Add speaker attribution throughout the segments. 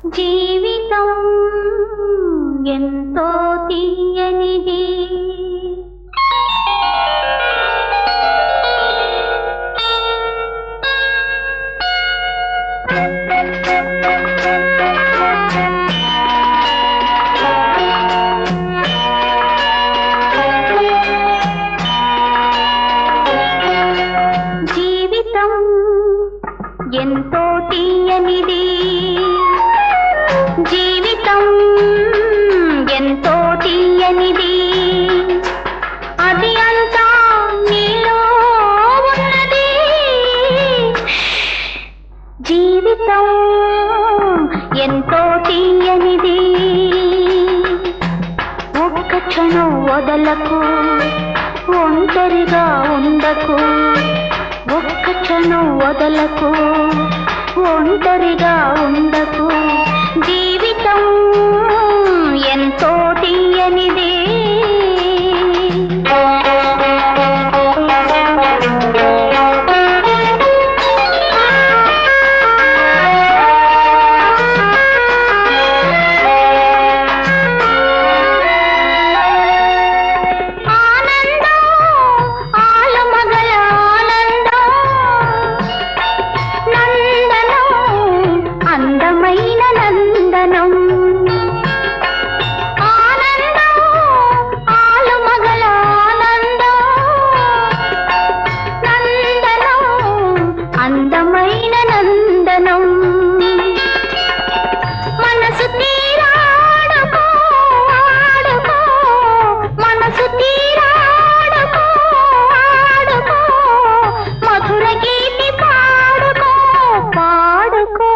Speaker 1: జీవితం ఎంతో తీయనిది జీవితం ఎంతో తీయనిది జీవితం ఎంతో తీయనిది అది అంతా నీలో ఉన్నది జీవితం ఎంతో తీయనిది ఒక్క క్షణం వదలకు ఒంటరిగా ఉండకు ఒక్క క్షణం వదలకు ఒంటరిగా ఉండకు జీవితం ఎంతో తీయనిది ఆనందం ఆలుమగల ఆనందం నందనం అందమైన నందనం ఆనందం ఆలుమగల ఆనందం నందనం అందమైన నందనం మనసు తీరాడుకో ఆడుకో మనసు తీరాడుకో ఆడుకో మధుర గీతి పాడుకో పాడుకో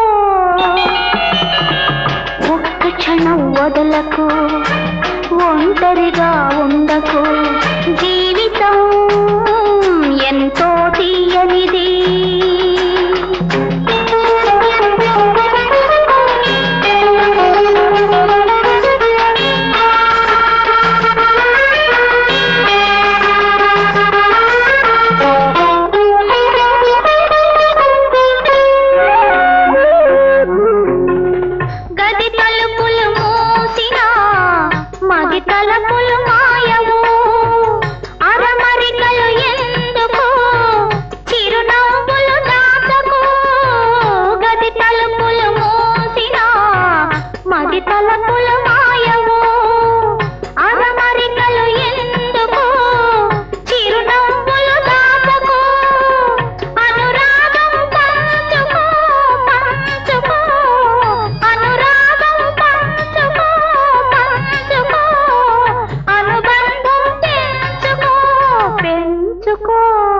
Speaker 1: ఒక్క క్షణం వదలకు ఒంటరిగా ఉండకు జీవితం ఎంతో తీయనిది గది తలుపులు మూసిన మది తలుపులు మాయము అరమరికలు ఎందుకు చిరునవ్వులు దాచకు గది తలుపులు మూసిన మది తలుపులు మాయము అరమరికలు ఎందుకు చిరునవ్వులు దాచకు అనురాగం పంచుకో పంచుకో అనురాగం పంచుకో పంచుకో అనుబంధం పెంచుకో పెంచుకో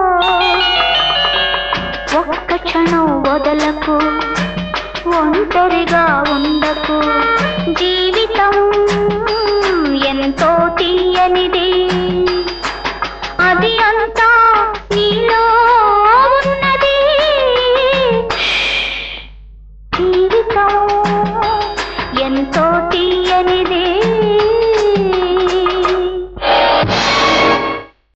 Speaker 1: ఒక్క క్షణం వదలకు ఒంటరిగా ఉండకు జీవితం ఎంతో తీయనిది అది అంతా నీలో ఉన్నది జీవితం ఎంతో